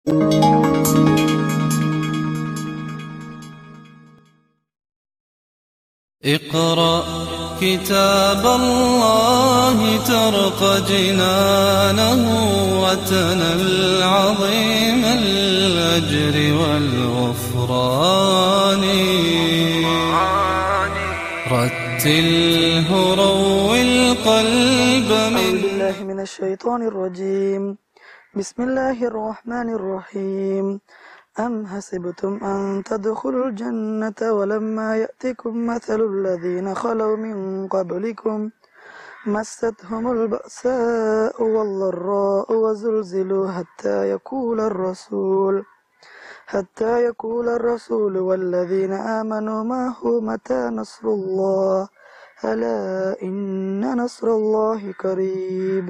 اقرأ كتاب الله ترق جنانه وتنل عظيم الأجر والغفران رتله روي القلب من أعوذ بالله من الشيطان الرجيم بسم الله الرحمن الرحيم أم حسبتم أن تدخلوا الجنة ولما يأتكم مثل الذين خلوا من قبلكم مستهم البأساء والضراء وزلزلوا حتى يقول الرسول حتى يقول الرسول والذين آمنوا معه متى نصر الله ألا إن نصر الله قريب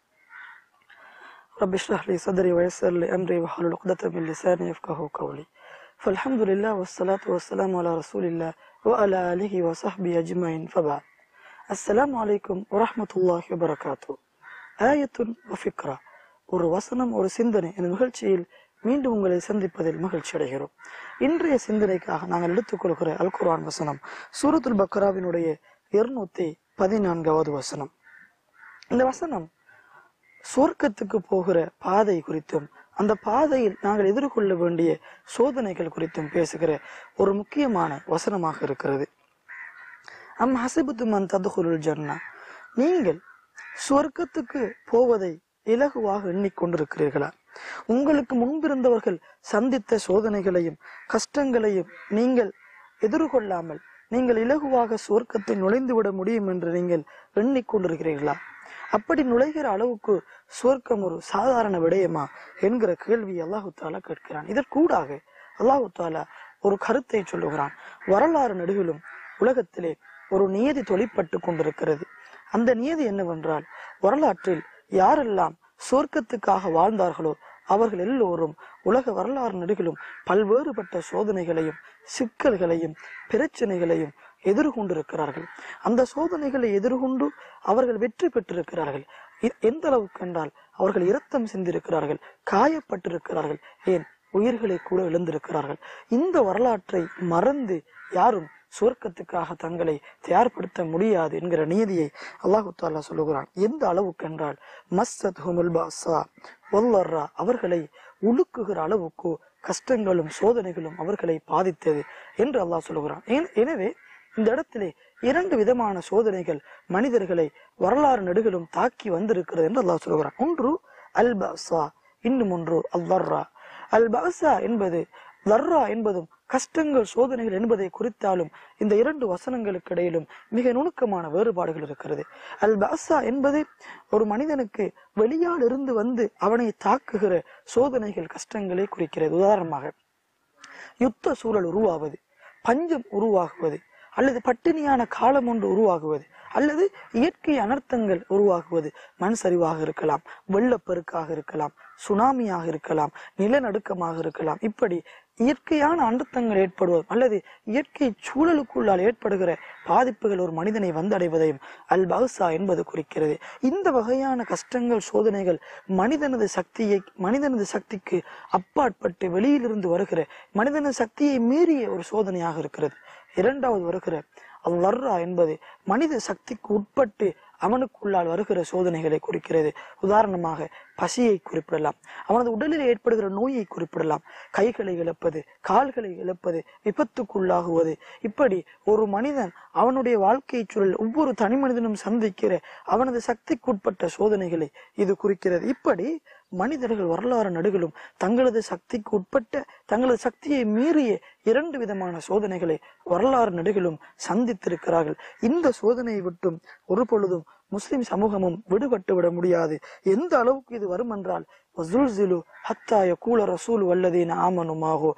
رب اشرح لي صدري ويسر لي أمري واحلل عقدة من لساني يفقه قولي فالحمد لله والصلاة والسلام على رسول الله وعلى آله وصحبه أجمعين فبعد السلام عليكم ورحمة الله وبركاته آية وفكرة ஒரு வசனம் ஒரு சிந்தனை இந்த நிகழ்ச்சியில் மீண்டும் உங்களை சந்திப்பதில் மகிழ்ச்சி அடைகிறோம் இன்றைய சிந்தனைக்காக நாங்கள் எடுத்துக்கொள்கிற அல் குர்ஆன் வசனம் சூரத்துல் பக்ராவினுடைய இருநூத்தி பதினான்காவது வசனம் இந்த வசனம் சொர்க்கத்துக்கு போகிற பாதை குறித்தும் அந்த பாதையில் நாங்கள் எதிர்கொள்ள வேண்டிய சோதனைகள் குறித்தும் பேசுகிற ஒரு முக்கியமான வசனமாக இருக்கிறது அம் ஹசிபுத்தும் அன் ததுகுருள் ஜன்னா நீங்கள் சொர்க்கத்துக்கு போவதை இலகுவாக எண்ணிக்கொண்டிருக்கிறீர்களா உங்களுக்கு முன்பிருந்தவர்கள் சந்தித்த சோதனைகளையும் கஷ்டங்களையும் நீங்கள் எதிர்கொள்ளாமல் நீங்கள் இலகுவாக சுவர்க்கத்தை நுழைந்து விட முடியும் என்று நீங்கள் எண்ணிக்கொண்டிருக்கிறீர்களா அப்படி நுழைகிற அளவுக்கு சுவர்க்கம் ஒரு சாதாரண விடயமா என்கிற கேள்வி அல்லாஹு தாலா கேட்கிறான் இதற்கூடாக அல்லாஹு தாலா ஒரு கருத்தை சொல்லுகிறான் வரலாறு நடுவிலும் உலகத்திலே ஒரு நியதி தொழிற்பட்டு கொண்டிருக்கிறது அந்த நியதி என்னவென்றால் வரலாற்றில் யாரெல்லாம் சொர்க்கத்துக்காக வாழ்ந்தார்களோ அவர்கள் எல்லோரும் உலக வரலாறு நடுகிலும் பல்வேறுபட்ட சோதனைகளையும் சிக்கல்களையும் பிரச்சனைகளையும் எதிர்கொண்டிருக்கிறார்கள் அந்த சோதனைகளை எதிர்கொண்டு அவர்கள் வெற்றி பெற்றிருக்கிறார்கள் எ- எந்த அளவுக்கு என்றால் அவர்கள் இரத்தம் சிந்திருக்கிறார்கள் காயப்பட்டிருக்கிறார்கள் ஏன் உயிர்களை கூட இழந்திருக்கிறார்கள் இந்த வரலாற்றை மறந்து யாரும் சுவர்க்கத்துக்காக தங்களை தயார்படுத்த முடியாது என்கிற நீதியை அல்லாஹு தாலா சொல்லுகிறான் எந்த அளவுக்கு என்றால் மஸ்ஸத் ஹுமுல் பாஸா வல்லர்ரா அவர்களை உலுக்குகிற அளவுக்கு கஷ்டங்களும் சோதனைகளும் அவர்களை பாதித்தது என்று அல்லாஹ் சொல்லுகிறான் ஏன்- எனவே இந்த இடத்திலே இரண்டு விதமான சோதனைகள் மனிதர்களை வரலாறு நெடுகளும் தாக்கி வந்திருக்கிறது என்று அல்லாஹ் சொல்லுகிறான் ஒன்று அல் பாஸா இன்னும் ஒன்று அல் வர்ரா அல் பாஸா என்பது வர்ரா என்பதும் கஷ்டங்கள் சோதனைகள் என்பதை குறித்தாலும் இந்த இரண்டு வசனங்களுக்கு இடையிலும் மிக நுணுக்கமான வேறுபாடுகள் இருக்கிறது அல் பாஸா என்பது ஒரு மனிதனுக்கு வெளியால் இருந்து வந்து அவனை தாக்குகிற சோதனைகள் கஷ்டங்களை குறிக்கிறது உதாரணமாக யுத்த சூழல் உருவாவது பஞ்சம் உருவாகுவது அல்லது பட்டினியான காலம் ஒன்று உருவாகுவது அல்லது இயற்கை அனர்த்தங்கள் உருவாகுவது மண் சரிவாக இருக்கலாம் வெள்ளப்பெருக்காக இருக்கலாம் சுனாமியாக இருக்கலாம் நிலநடுக்கமாக இருக்கலாம் இப்படி இயற்கையான அனர்த்தங்கள் ஏற்படுவது அல்லது இயற்கை சூழலுக்குள்ளால் ஏற்படுகிற பாதிப்புகள் ஒரு மனிதனை வந்தடைவதையும் அல் பஹ்சா என்பது குறிக்கிறது இந்த வகையான கஷ்டங்கள் சோதனைகள் மனிதனது சக்தியை மனிதனது சக்திக்கு அப்பாற்பட்டு வெளியிலிருந்து வருகிற மனிதனது சக்தியை மீறிய ஒரு சோதனையாக இருக்கிறது இரண்டாவது வருகிற அவ்வர்ரா என்பது மனித சக்திக்கு உட்பட்டு அவனுக்குள்ளால் வருகிற சோதனைகளை குறிக்கிறது உதாரணமாக பசியை குறிப்பிடலாம் அவனது உடலில் ஏற்படுகிற நோயை குறிப்பிடலாம் கைகளை இழப்பது கால்களை இழப்பது விபத்துக்குள்ளாகுவது இப்படி ஒரு மனிதன் அவனுடைய வாழ்க்கை சூழல் ஒவ்வொரு தனி மனிதனும் சந்திக்கிற அவனது சக்திக்குட்பட்ட சோதனைகளை இது குறிக்கிறது இப்படி மனிதர்கள் வரலாறு நடுகளும் தங்களது சக்திக்கு உட்பட்ட தங்களது சக்தியை மீறிய இரண்டு விதமான சோதனைகளை வரலாறு நடுகளும் சந்தித்திருக்கிறார்கள் இந்த சோதனையை விட்டும் ஒரு பொழுதும் முஸ்லிம் சமூகமும் விடுபட்டு விட முடியாது எந்த அளவுக்கு இது வரும் என்றால் வஸுல்சிலு ஹத்தா யகூல ரசூல் வல்லதீன ஆமனுமாகோ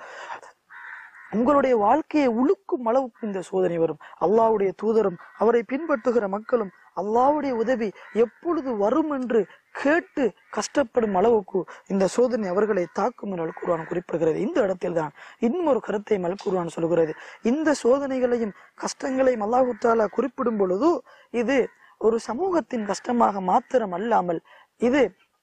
உங்களுடைய வாழ்க்கையை உழுக்கும் அளவுக்கு இந்த சோதனை வரும் அல்லாஹ்வுடைய தூதரும் அவரை பின்பற்றுகிற மக்களும் அல்லாஹ்வுடைய உதவி எப்பொழுது வரும் என்று கேட்டு கஷ்டப்படும் அளவுக்கு இந்த சோதனை அவர்களை தாக்கும் என்று அல்குர்ஆன் குறிப்பிடுகிறது இந்த இடத்தில்தான் இன்னும் ஒரு கருத்தை அல்குர்ஆன் சொல்கிறது இந்த சோதனைகளையும் கஷ்டங்களையும் அல்லாஹு தாலா குறிப்பிடும் பொழுது இது ஒரு சமூகத்தின் கஷ்டமாக மாத்திரம் அல்லாமல் இது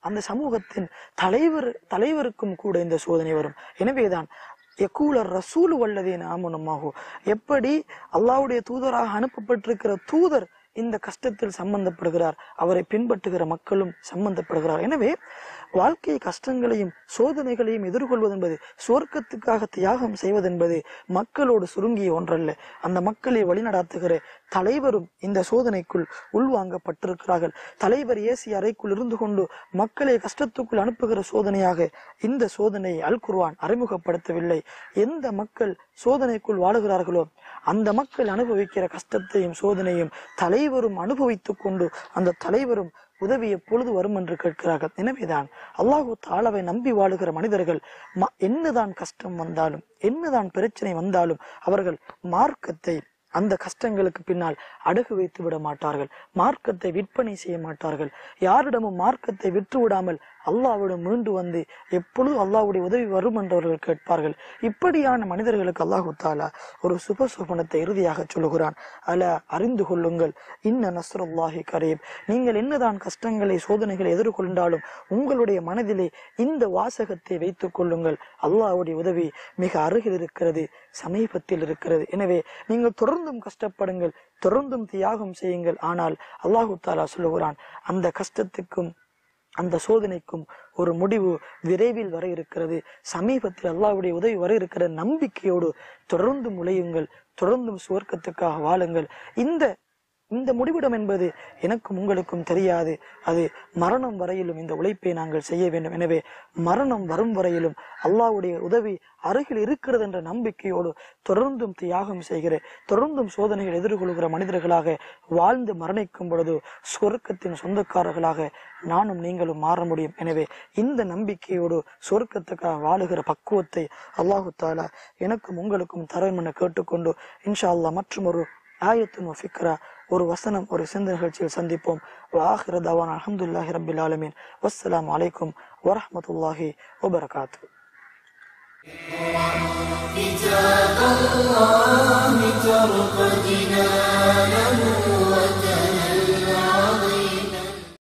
அந்த சமூகத்தின் தலைவர் தலைவருக்கும் கூட இந்த சோதனை வரும் எனவேதான் எக்கூலர் ரசூல் வல்லதே நாமனுமாகும் எப்படி அல்லாவுடைய தூதராக அனுப்பப்பட்டிருக்கிற தூதர் இந்த கஷ்டத்தில் சம்பந்தப்படுகிறார் அவரை பின்பற்றுகிற மக்களும் சம்பந்தப்படுகிறார் எனவே வாழ்க்கை கஷ்டங்களையும் சோதனைகளையும் எதிர்கொள்வது என்பது சுவர்க்கத்துக்காக தியாகம் செய்வதென்பது மக்களோடு சுருங்கிய ஒன்றல்ல அந்த மக்களை வழிநடாத்துகிற தலைவரும் இந்த சோதனைக்குள் உள்வாங்கப்பட்டிருக்கிறார்கள் தலைவர் ஏசி அறைக்குள் இருந்து கொண்டு மக்களை கஷ்டத்துக்குள் அனுப்புகிற சோதனையாக இந்த சோதனையை அல் குர்ஆன் அறிமுகப்படுத்தவில்லை எந்த மக்கள் சோதனைக்குள் வாழுகிறார்களோ அந்த மக்கள் அனுபவிக்கிற கஷ்டத்தையும் சோதனையும் தலைவரும் அனுபவித்துக் கொண்டு அந்த தலைவரும் உதவி எப்பொழுது வரும் என்று கேட்கிறார்கள் எனவேதான் அல்லாஹு தாலாவை நம்பி வாழுகிற மனிதர்கள் ம- என்னதான் கஷ்டம் வந்தாலும் என்னதான் பிரச்சனை வந்தாலும் அவர்கள் மார்க்கத்தை அந்த கஷ்டங்களுக்கு பின்னால் அடகு வைத்து விட மாட்டார்கள் மார்க்கத்தை விற்பனை செய்ய மாட்டார்கள் யாரிடமும் மார்க்கத்தை விற்று விடாமல் அல்லாஹ்விடம் மீண்டு வந்து எப்பொழுது அல்லாஹ்வுடைய உதவி வரும் என்று அவர்கள் கேட்பார்கள் இப்படியான மனிதர்களுக்கு அல்லாஹு தாலா ஒரு சுப சுபனத்தை இறுதியாக சொல்லுகிறான் அல அறிந்து கொள்ளுங்கள் இன்ன நஸ்ருல்லாஹி கரீம் நீங்கள் என்னதான் கஷ்டங்களை சோதனைகளை எதிர்கொண்டாலும் உங்களுடைய மனதிலே இந்த வாசகத்தை வைத்துக் கொள்ளுங்கள் அல்லாஹ்வுடைய உதவி மிக அருகில் இருக்கிறது சமீபத்தில் இருக்கிறது எனவே நீங்கள் தொடர்ந்தும் கஷ்டப்படுங்கள் தொடர்ந்தும் தியாகம் செய்யுங்கள் ஆனால் அல்லாஹு தாலா சொல்லுகிறான் அந்த கஷ்டத்துக்கும் அந்த சோதனைக்கும் ஒரு முடிவு விரைவில் வர இருக்கிறது சமீபத்தில் அல்லாஹ்வுடைய உதவி வர இருக்கிற நம்பிக்கையோடு தொடர்ந்து முளையுங்கள் தொடர்ந்தும் சுவர்க்கத்துக்காக வாழுங்கள் இந்த இந்த முடிவிடம் என்பது எனக்கும் உங்களுக்கும் தெரியாது அது மரணம் வரையிலும் இந்த உழைப்பை நாங்கள் செய்ய வேண்டும் எனவே மரணம் வரும் வரையிலும் அல்லாஹ்வுடைய உதவி அருகில் இருக்கிறது என்ற நம்பிக்கையோடு தொடர்ந்தும் தியாகம் செய்கிற தொடர்ந்தும் சோதனைகள் எதிர்கொள்கிற மனிதர்களாக வாழ்ந்து மரணிக்கும் பொழுது சொர்க்கத்தின் சொந்தக்காரர்களாக நானும் நீங்களும் மாற முடியும் எனவே இந்த நம்பிக்கையோடு சொர்க்கத்துக்காக வாழுகிற பக்குவத்தை அல்லாஹு தாலா எனக்கும் உங்களுக்கும் தரும் என கேட்டுக்கொண்டு இன்ஷா அல்லாஹ் மற்றும் ஒரு ஆயத்தின் ஃபிக்ரா ஒரு வசனம் ஒரு சிந்த நிகழ்ச்சியில் சந்திப்போம் வாஹிர தவான் அலமதுல்லாஹி ரபில் ஆலமீன் வஸ்ஸலாமு அலைக்கும் வரஹ்மத்துல்லாஹி வபரகாத்து كتاب الله ترق جنانه